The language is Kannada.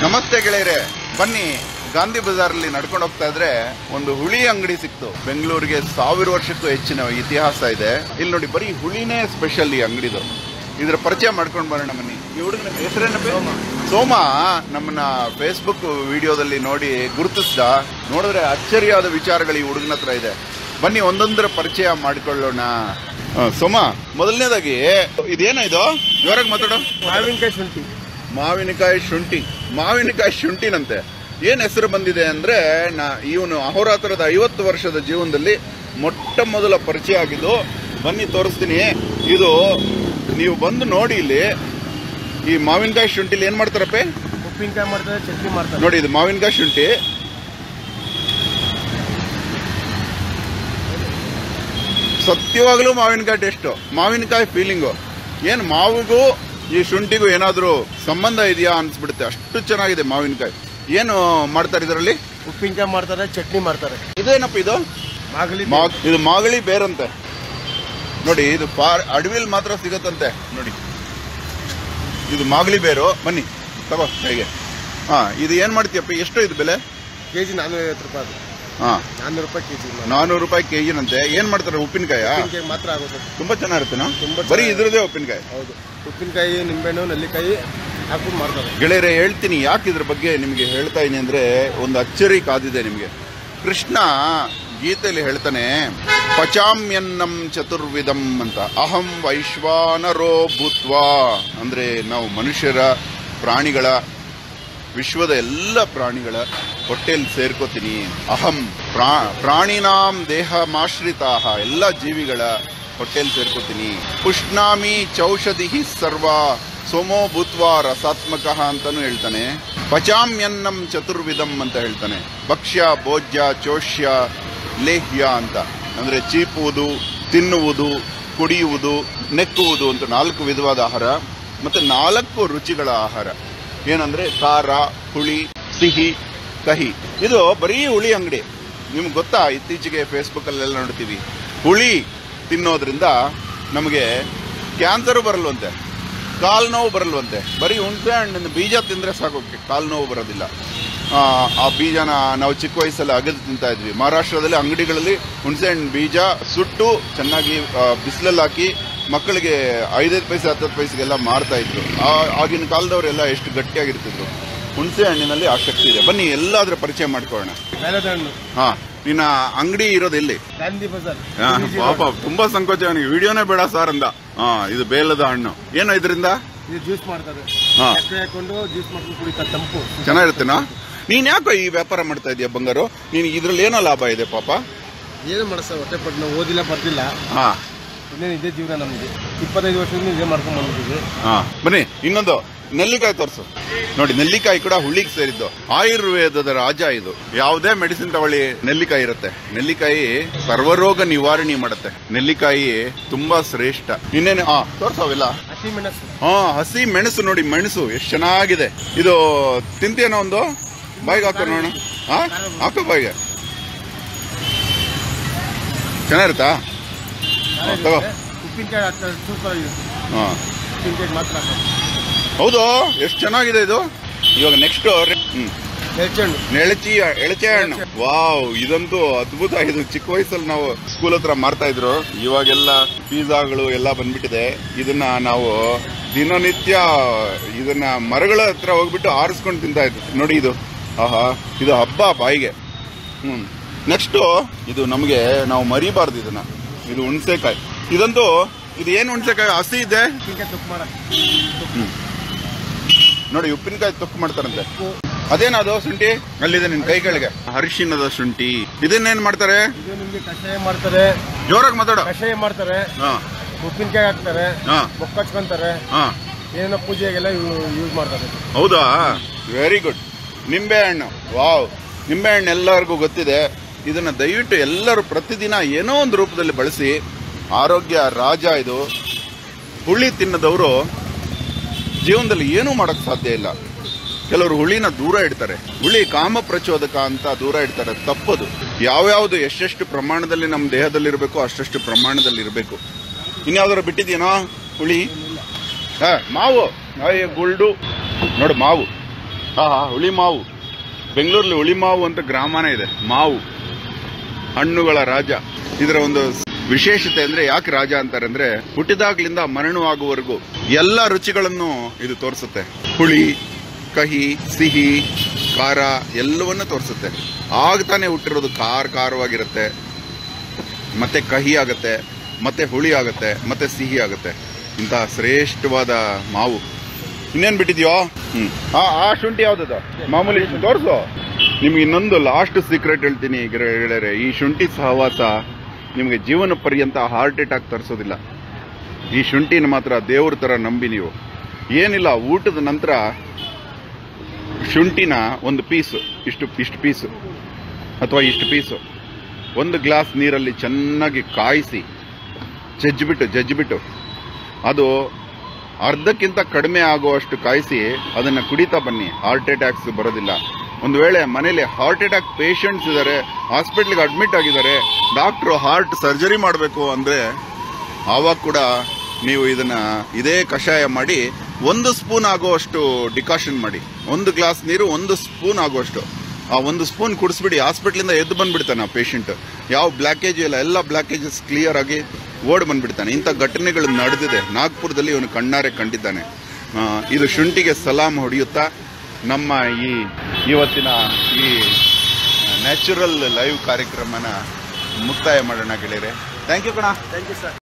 ನಮಸ್ತೆ ಗೆಳೆಯರೆ ಬನ್ನಿ ಗಾಂಧಿ ಬಜಾರಲ್ಲಿ ನಡ್ಕೊಂಡು ಹೋಗ್ತಾ ಇದ್ರೆ ಒಂದು ಹುಳಿ ಅಂಗಡಿ ಸಿಕ್ತು ಬೆಂಗಳೂರಿಗೆ ಸಾವಿರ ವರ್ಷಕ್ಕೂ ಹೆಚ್ಚಿನ ಇತಿಹಾಸ ಇದೆ ಇಲ್ಲಿ ನೋಡಿ ಬರೀ ಹುಳಿನೇ ಸ್ಪೆಷಲ್ ಈ ಅಂಗಡಿದು ಇದ್ರ ಪರಿಚಯ ಮಾಡ್ಕೊಂಡು ಬರೋಣ ಬನ್ನಿ ಈ ಹುಡುಗನ ಹೆಸರೇನಪ್ಪ ಸೋಮ ನಮ್ಮನ್ನ ಫೇಸ್ಬುಕ್ ವಿಡಿಯೋದಲ್ಲಿ ನೋಡಿ ಗುರುತಿಸ್ದ ನೋಡಿದ್ರೆ ಅಚ್ಚರಿಯಾದ ವಿಚಾರಗಳು ಈ ಹುಡುಗನ ಹತ್ರ ಇದೆ ಬನ್ನಿ ಒಂದೊಂದರ ಪರಿಚಯ ಮಾಡಿಕೊಳ್ಳೋಣ ಆ, ಸೋಮ ಮೊದಲನೇದಾಗಿ ಇದೇನ ಇದು ಜೋರಾಗಿ ಮಾತಾಡೋ ಮಾವಿನಕಾಯಿ ಶುಂಠಿ ಮಾವಿನಕಾಯಿ ಶುಂಠಿ ಮಾವಿನಕಾಯಿ ಶುಂಠಿನಂತೆ ಏನ್ ಹೆಸರು ಬಂದಿದೆ ಅಂದ್ರೆ ನಾ ಇವನು ಅಹೋರಾತ್ರದ ಐವತ್ತು ವರ್ಷದ ಜೀವನದಲ್ಲಿ ಮೊಟ್ಟ ಮೊದಲ ಪರಿಚಯ ಆಗಿದ್ದು ಬನ್ನಿ ತೋರಿಸ್ತೀನಿ ಇದು ನೀವು ಬಂದು ನೋಡಿ ಇಲ್ಲಿ ಈ ಮಾವಿನಕಾಯಿ ಶುಂಠಿಲಿ ಏನ್ ಮಾಡ್ತಾರಪ್ಪ ಉಪ್ಪಿನಕಾಯಿ ಮಾಡ್ತಾರೆ ಚಟ್ನಿ ಮಾಡ್ತಾರೆ ನೋಡಿ ಇದು ಮಾವಿನಕಾಯಿ ಶುಂಠಿ ಸತ್ಯವಾಗ್ಲೂ ಮಾವಿನಕಾಯಿ ಟೇಸ್ಟು ಮಾವಿನಕಾಯಿ ಫೀಲಿಂಗು ಏನು ಮಾವಿಗೂ ಈ ಶುಂಠಿಗೂ ಏನಾದರೂ ಸಂಬಂಧ ಇದೆಯಾ ಅನ್ಸ್ಬಿಡುತ್ತೆ ಅಷ್ಟು ಚೆನ್ನಾಗಿದೆ ಮಾವಿನಕಾಯಿ ಏನು ಮಾಡ್ತಾರೆ ಇದರಲ್ಲಿ ಉಪ್ಪಿನಕಾಯಿ ಮಾಡ್ತಾರೆ ಚಟ್ನಿ ಮಾಡ್ತಾರೆ ಇದೇನಪ್ಪ ಇದು ಮಾಗಲಿ ಮಾ- ಇದು ಮಾಗಳಿ ಬೇರಂತೆ ನೋಡಿ ಇದು ಫಾರ್ ಅಡವಿಲ್ ಮಾತ್ರ ಸಿಗತ್ತಂತೆ ನೋಡಿ ಇದು ಮಾಗಳಿ ಬೇರು ಬನ್ನಿ ತಗೋ ಹೇಗೆ ಹಾ ಇದು ಏನ್ ಮಾಡ್ತೀಯಪ್ಪ ಎಷ್ಟು ಇದು ಬೆಲೆ ಕೆಜಿ ನಾನ್ನೂರ ಐವತ್ತು ರೂಪಾಯಿ ಅದು ಹಾ ನಾನ್ನೂರು ರೂಪಾಯಿ ಕೆಜಿ ನಾನೂರು ರೂಪಾಯಿ ಕೆಜಿನಂತೆ ಏನ್ ಮಾಡ್ತಾರೆ ಉಪ್ಪಿನಕಾಯ ಉಪ್ಪಿನಕಾಯಿ ಮಾತ್ರ ಆಗುತ್ತೆ ತುಂಬಾ ಚೆನ್ನಾಗಿರುತ್ತೇನಾ ತುಂಬಾ ಬರೀ ಚೆನ್ನಾಗಿ- ಇದ್ರದೇ ಉಪ್ಪಿನಕಾಯಿ ಹೌದು ಉಪ್ಪಿನಕಾಯಿ ನಿಂಬೆಹಣ್ಣು ನೆಲ್ಲಿಕಾಯಿ ಹಾಕ್ಬಿಟ್ಟು ಮಾಡ್ತಾರೆ ಗೆಳೆಯರೆ ಹೇಳ್ತೀನಿ ಯಾಕೆ ಇದ್ರ ಬಗ್ಗೆ ನಿಮಗೆ ಹೇಳ್ತಾ ಇದೀನಿ ಅಂದ್ರೆ ಒಂದು ಅಚ್ಚರಿ ಕಾದಿದೆ ನಿಮಗೆ ಕೃಷ್ಣ ಗೀತೆಯಲ್ಲಿ ಹೇಳ್ತಾನೆ ಪಚಾಮ್ಯನ್ನಂ ಚತುರ್ವಿಧಂ ಅಂತ ಅಹಂ ವೈಶ್ವಾನರೋ ಭೂತ್ವಾ ಅಂದ್ರೆ ನಾವು ಮನುಷ್ಯರ ಪ್ರಾಣಿಗಳ ವಿಶ್ವದ ಎಲ್ಲ ಪ್ರಾಣಿಗಳ ಹೊಟ್ಟೆಯಲ್ಲಿ ಸೇರ್ಕೋತೀನಿ ಅಹಂ ಪ್ರಾ ಪ್ರಾಣಿನಾಂ ದೇಹಮಾಶ್ರಿತಾಹ ಎಲ್ಲ ಜೀವಿಗಳ ಹೊಟ್ಟೆಯಲ್ಲಿ ಸೇರ್ಕೋತೀನಿ ಪುಷ್ಣಾಮಿ ಚೌಷಧಿ ಸರ್ವ ಸೋಮೋ ಭೂತ್ವ ರಸಾತ್ಮಕ ಅಂತಾನು ಹೇಳ್ತಾನೆ ಪಚಾಮ್ಯನ್ನಂ ಚತುರ್ವಿಧಂ ಅಂತ ಹೇಳ್ತಾನೆ ಭಕ್ಷ್ಯ ಭೋಜ್ಯ ಚೋಷ್ಯ ಲೇಹ್ಯ ಅಂತ ಅಂದ್ರೆ ಚೀಪುವುದು ತಿನ್ನುವುದು ಕುಡಿಯುವುದು ನೆಕ್ಕುವುದು ಅಂತ ನಾಲ್ಕು ವಿಧವಾದ ಆಹಾರ ಮತ್ತೆ ನಾಲ್ಕು ರುಚಿಗಳ ಆಹಾರ ಏನಂದ್ರೆ ಖಾರ ಹುಳಿ ಸಿಹಿ ಕಹಿ ಇದು ಬರೀ ಹುಳಿ ಅಂಗಡಿ ನಿಮ್ಗೆ ಗೊತ್ತಾ ಇತ್ತೀಚೆಗೆ ಫೇಸ್ಬುಕ್ ಅಲ್ಲೆಲ್ಲ ನೋಡ್ತೀವಿ ಹುಳಿ ತಿನ್ನೋದ್ರಿಂದ ನಮಗೆ ಕ್ಯಾನ್ಸರ್ ಬರಲ್ವಂತೆ ಕಾಲು ನೋವು ಬರಲ್ವಂತೆ ಬರೀ ಹುಣಸೆ ಹಣ್ಣಿನ ಬೀಜ ತಿಂದ್ರೆ ಸಾಕು ಕಾಲು ನೋವು ಬರೋದಿಲ್ಲ ಆ, ಆ ಬೀಜನ ನಾವು ಚಿಕ್ಕ ವಯಸ್ಸಲ್ಲಿ ಅಗದು ತಿಂತಾ ಇದ್ವಿ ಮಹಾರಾಷ್ಟ್ರದಲ್ಲಿ ಅಂಗಡಿಗಳಲ್ಲಿ ಹುಣಸೆ ಹಣ್ಣು ಬೀಜ ಸುಟ್ಟು ಚೆನ್ನಾಗಿ ಬಿಸಿಲಲ್ಲಿ ಹಾಕಿ ಮಕ್ಕಳಿಗೆ ಐದೈದು ಪೈಸೆ ಹತ್ತತ್ತು ಪೈಸೆಗೆಲ್ಲ ಮಾರ್ತಾ ಇದ್ರು ಆ- ಆಗಿನ ಕಾಲದವರೆಲ್ಲ ಎಷ್ಟು ಗಟ್ಟಿಯಾಗಿರ್ತಿದ್ರು ಹುಣಸೆ ಹಣ್ಣಿನಲ್ಲಿ ಆ ಶಕ್ತಿ ಇದೆ ಬನ್ನಿ ಎಲ್ಲಾದ್ರೂ ಪರಿಚಯ ಮಾಡ್ಕೊಳ್ಳೋಣ ಬೇಲದ ಹಣ್ಣು ಹಾ ನಿನ್ನ ಅಂಗಡಿ ಇರೋದು ಎಲ್ಲಿ ಗಾಂಧಿ ಬಜಾರ್ ಹಾ, ಪಾಪ ತುಂಬಾ ಸಂಕೋಚ ಅವನಿಗೆ ವಿಡಿಯೋನೇ ಬೇಡ ಸರ್ ಅಂದ ಹಾ ಇದು ಬೇಲದ ಹಣ್ಣು ಏನೋ ಇದರಿಂದ ಇದು ಜ್ಯೂಸ್ ಮಾಡ್ತಾರೆ ಹಾ. ಸಕ್ಕರೆ ಹಾಕೊಂಡು ಜ್ಯೂಸ್ ಮಾಡ್ಕೊಂಡು ಕುಡಿತಾರೆ ತಂಪು ಚೆನ್ನಾಗಿರುತ್ತೇನಾ ನೀನ್ ಯಾಕೋ ಈ ವ್ಯಾಪಾರ ಮಾಡ್ತಾ ಇದೀಯ ಬಂಗಾರು ನೀನ್ ಇದ್ರಲ್ಲಿ ಏನೋ ಲಾಭ ಇದೆ ಪಾಪ ಏನು ಮಾಡಿಸ್ತಾರೆ ಹೊಟ್ಟೆ ಪಟ್ಟು ನಾವು ಓದಿಲ್ಲ ಬರ್ತಿಲ್ಲ ಹಾ ಇನ್ನೇನು ಇದೇ ಜೀವನ ನಮಗೆ ಇಪ್ಪತ್ತೈದು ವರ್ಷದಿಂದ ಇದೇ ಮಾಡ್ಕೊಂಡು ಬಂದಿದ್ದೀವಿ ಹಾ ಬನ್ನಿ ಇನ್ನೊಂದು ನೆಲ್ಲಿಕಾಯಿ ತೋರಿಸು ನೋಡಿ ನೆಲ್ಲಿಕಾಯಿ ಕೂಡ ಹುಳಿಗೆ ಸೇರಿದ್ದು ಆಯುರ್ವೇದದ ರಾಜ ಇದು ಯಾವುದೇ ಮೆಡಿಸಿನ್ ತಗೊಳ್ಳಿ ನೆಲ್ಲಿಕಾಯಿ ಇರುತ್ತೆ ನೆಲ್ಲಿಕಾಯಿ ಸರ್ವರೋಗ ನಿವಾರಣೆ ಮಾಡುತ್ತೆ ನೆಲ್ಲಿಕಾಯಿ ತುಂಬಾ ಶ್ರೇಷ್ಠ ಇನ್ನೇನು ಹಾ ತೋರ್ಸವೆಲ್ಲ ಹಸಿ ಮೆಣಸು ಹಾ ಹಸಿ ಮೆಣಸು ನೋಡಿ ಮೆಣಸು ಎಷ್ಟು ಚೆನ್ನಾಗಿದೆ ಇದು ತಿಂತೀನೋ ಒಂದು ಬಾಯಿಗೆ ಹಾಕೋ ನೋಡೋಣ ಹಾ ಹಾಕೋ ಬಾಯಿಗೆ ಚೆನ್ನಾಗಿರುತ್ತಾ ಹಾ, ತಗೋ ಉಪ್ಪಿನಕಾಯಿ ಹಾಕ್ತಾರೆ ಸೂಪರ್ ಆಗಿದೆ ಹಾ ಉಪ್ಪಿನಕಾಯಿ ಮಾತ್ರ ಹಾಕೋದು ಹೌದು ಎಷ್ಟು ಚೆನ್ನಾಗಿದೆ ಇದು ಇವಾಗ ನೆಕ್ಸ್ಟ್ ಹ್ಮ್ ನೆಚ್ಚಣ್ಣು ನೆಳಚಿ ಎಳಚೆ ಹಣ್ಣು ವಾವ್ ಇದಂತೂ ಅದ್ಭುತ ಇದು ಚಿಕ್ಕ ವಯಸ್ಸಲ್ಲಿ ನಾವು ಸ್ಕೂಲ್ ಹತ್ರ ಮಾರ್ತಾ ಇದ್ರು ಇವಾಗೆಲ್ಲ ಪಿಜ್ಜಾಗಳು ಎಲ್ಲ ಬಂದ್ಬಿಟ್ಟಿದೆ ಇದನ್ನ ನಾವು ದಿನನಿತ್ಯ ಇದನ್ನ ಮರಗಳ ಹತ್ರ ಹೋಗ್ಬಿಟ್ಟು ಆರಿಸ್ಕೊಂಡು ತಿಂತಾ ಇದ್ವಿ ನೋಡಿ ಇದು ಆಹಾ ಇದು ಹಬ್ಬ ಬಾಯಿಗೆ ಹ್ಮ್ ನೆಕ್ಸ್ಟ್ ಇದು ನಮಗೆ ನಾವು ಮರಿಬಾರ್ದು ಇದನ್ನ ಇದು ಹುಣಸೆಕಾಯಿ ಇದಂತೂ ಇದು ಏನು ಹುಣಸೆಕಾಯಿ ಹಸಿ ಇದೆ ಉಪ್ಪಿನಕಾಯಿ ತುಪ್ಪ ಮಾಡ ನೋಡಿ ಉಪ್ಪಿನಕಾಯಿ ತೊಕ್ಕು ಮಾಡ್ತಾರಂತೆ ಅದೇನದು ಶುಂಠಿ ಅಲ್ಲಿದೆ ನಿನ್ ಕೈ ಕೆಳಗೆ ಅರಿಶಿಣದ ಶುಂಠಿ ಇದನ್ನೇನ್ ಮಾಡ್ತಾರೆ ಇದು ನಿಮ್ಗೆ ಕಷಾಯ ಮಾಡ್ತಾರೆ ಜೋರಾಗಿ ಮಾತಾಡ ಕಷಾಯ ಮಾಡ್ತಾರೆ ಹಾ ಉಪ್ಪಿನಕಾಯಿ ಹಾಕ್ತಾರೆ ಹಾ ಬೊಕ್ಕ ಹಚ್ಕೊಂತಾರೆ ಹಾ ಏನೋ ಪೂಜೆಗೆಲ್ಲ ಯೂಸ್ ಮಾಡ್ತಾರೆ ಹೌದಾ ವೆರಿ ಗುಡ್ ನಿಂಬೆ ಹಣ್ಣು ವಾವ್ ನಿಂಬೆ ಹಣ್ಣು ಎಲ್ಲರಿಗೂ ಗೊತ್ತಿದೆ ಇದನ್ನ ದಯವಿಟ್ಟು ಎಲ್ಲರೂ ಪ್ರತಿದಿನ ಏನೋ ಒಂದು ರೂಪದಲ್ಲಿ ಬಳಸಿ ಆರೋಗ್ಯ ರಾಜ ಇದು ಹುಳಿ ತಿನ್ನದವರು ಜೀವನದಲ್ಲಿ ಏನೂ ಮಾಡಕ್ ಸಾಧ್ಯ ಇಲ್ಲ ಕೆಲವರು ಹುಳಿನ ದೂರ ಇಡ್ತಾರೆ ಹುಳಿ ಕಾಮ ಪ್ರಚೋದಕ ಅಂತ ದೂರ ಇಡ್ತಾರೆ ತಪ್ಪದು ಯಾವ್ಯಾವ್ದು ಎಷ್ಟೆಷ್ಟು ಪ್ರಮಾಣದಲ್ಲಿ ನಮ್ಮ ದೇಹದಲ್ಲಿ ಇರಬೇಕು ಅಷ್ಟೆಷ್ಟು ಪ್ರಮಾಣದಲ್ಲಿ ಇರಬೇಕು ಇನ್ಯಾವ್ದಾರು ಬಿಟ್ಟಿದ್ಯೇನೋ ಹುಳಿ ಹಾ ಮಾವು ಅಯ್ಯ ಗುಲ್ಡು ನೋಡು ಮಾವು ಹಾ ಹುಳಿ ಮಾವು ಬೆಂಗಳೂರಲ್ಲಿ ಹುಳಿ ಮಾವು ಅಂತ ಗ್ರಾಮನೇ ಇದೆ ಮಾವು ಹಣ್ಣುಗಳ ರಾಜ ಇದರ ಒಂದು ವಿಶೇಷತೆ ಅಂದ್ರೆ ಯಾಕೆ ರಾಜ ಅಂತಾರೆ ಅಂದ್ರೆ ಹುಟ್ಟಿದಾಗ್ಲಿಂದ ಮರಣವಾಗುವವರೆಗೂ ಎಲ್ಲ ರುಚಿಗಳನ್ನು ಇದು ತೋರಿಸುತ್ತೆ ಹುಳಿ ಕಹಿ ಸಿಹಿ ಖಾರ ಎಲ್ಲವನ್ನೂ ತೋರಿಸುತ್ತೆ ಆಗ ತಾನೇ ಹುಟ್ಟಿರೋದು ಖಾರ ಖಾರವಾಗಿರುತ್ತೆ ಮತ್ತೆ ಕಹಿ ಆಗುತ್ತೆ ಮತ್ತೆ ಹುಳಿ ಆಗುತ್ತೆ ಮತ್ತೆ ಸಿಹಿ ಆಗುತ್ತೆ ಇಂತಹ ಶ್ರೇಷ್ಠವಾದ ಮಾವು ಇನ್ನೇನ್ ಬಿಟ್ಟಿದ್ಯೋ ಹ್ಮ್ ಆ ಆ ಶುಂಠಿ ಯಾವ್ದದ ಮಾಮೂಲಿ ತೋರಿಸು ನಿಮ್ಗೆ ಇನ್ನೊಂದು ಲಾಸ್ಟ್ ಸೀಕ್ರೆಟ್ ಹೇಳ್ತೀನಿ ಗೆಳೆ- ಗೆಳೆಯರೆ ಈ ಶುಂಠಿ ಸಹವಾಸ ನಿಮಗೆ ಜೀವನ ಪರ್ಯಂತ ಹಾರ್ಟ್ ಅಟ್ಯಾಕ್ ತರಿಸೋದಿಲ್ಲ ಈ ಶುಂಠಿನ ಮಾತ್ರ ದೇವ್ರ ತರ ನಂಬಿ ನೀವು ಏನಿಲ್ಲ ಊಟದ ನಂತರ ಶುಂಠಿನ ಒಂದು ಪೀಸು ಇಷ್ಟು ಇಷ್ಟು ಪೀಸು ಅಥವಾ ಇಷ್ಟು ಪೀಸು ಒಂದು ಗ್ಲಾಸ್ ನೀರಲ್ಲಿ ಚೆನ್ನಾಗಿ ಕಾಯಿಸಿ ಜಜ್ಜಿಬಿಟ್ಟು ಜಜ್ಜಿಬಿಟ್ಟು ಅದು ಅರ್ಧಕ್ಕಿಂತ ಕಡಿಮೆ ಆಗುವಷ್ಟು ಕಾಯಿಸಿ ಅದನ್ನು ಕುಡಿತಾ ಬನ್ನಿ ಹಾರ್ಟ್ ಅಟ್ಯಾಕ್ಸ್ ಬರೋದಿಲ್ಲ ಒಂದು ವೇಳೆ ಮನೇಲಿ ಹಾರ್ಟ್ ಅಟ್ಯಾಕ್ ಪೇಷಂಟ್ಸ್ ಇದ್ದಾರೆ ಹಾಸ್ಪಿಟ್ಲಿಗೆ ಅಡ್ಮಿಟ್ ಆಗಿದ್ದಾರೆ ಡಾಕ್ಟ್ರು ಹಾರ್ಟ್ ಸರ್ಜರಿ ಮಾಡಬೇಕು ಅಂದರೆ ಆವಾಗ ಕೂಡ ನೀವು ಇದನ್ನ ಇದೇ ಕಷಾಯ ಮಾಡಿ ಒಂದು ಸ್ಪೂನ್ ಆಗುವಷ್ಟು ಡಿಕಾಷನ್ ಮಾಡಿ ಒಂದು ಗ್ಲಾಸ್ ನೀರು ಒಂದು ಸ್ಪೂನ್ ಆಗುವಷ್ಟು ಆ ಒಂದು ಸ್ಪೂನ್ ಕುಡಿಸ್ಬಿಡಿ ಹಾಸ್ಪಿಟ್ಲಿಂದ ಎದ್ದು ಬಂದ್ಬಿಡ್ತಾನೆ ಆ ಪೇಷಂಟ್ ಯಾವ ಬ್ಲಾಕೇಜ್ ಇಲ್ಲ ಎಲ್ಲ ಬ್ಲಾಕೇಜಸ್ ಕ್ಲಿಯರ್ ಆಗಿ ಓಡ್ ಬಂದ್ಬಿಡ್ತಾನೆ ಇಂಥ ಘಟನೆಗಳು ನಡೆದಿದೆ ನಾಗ್ಪುರದಲ್ಲಿ ಇವನು ಕಣ್ಣಾರೆ ಕಂಡಿದ್ದಾನೆ ಆ, ಇದು ಶುಂಠಿಗೆ ಸಲಾಂ ಹೊಡೆಯುತ್ತಾ ನಮ್ಮ ಈ ಇವತ್ತಿನ ಈ ನ್ಯಾಚುರಲ್ ಲೈವ್ ಕಾರ್ಯಕ್ರಮನ ಮುಕ್ತಾಯ ಮಾಡೋಣ ಗೆಳೆಯರೆ ಥ್ಯಾಂಕ್ ಯು ಕಣ ಥ್ಯಾಂಕ್ ಯು ಸರ್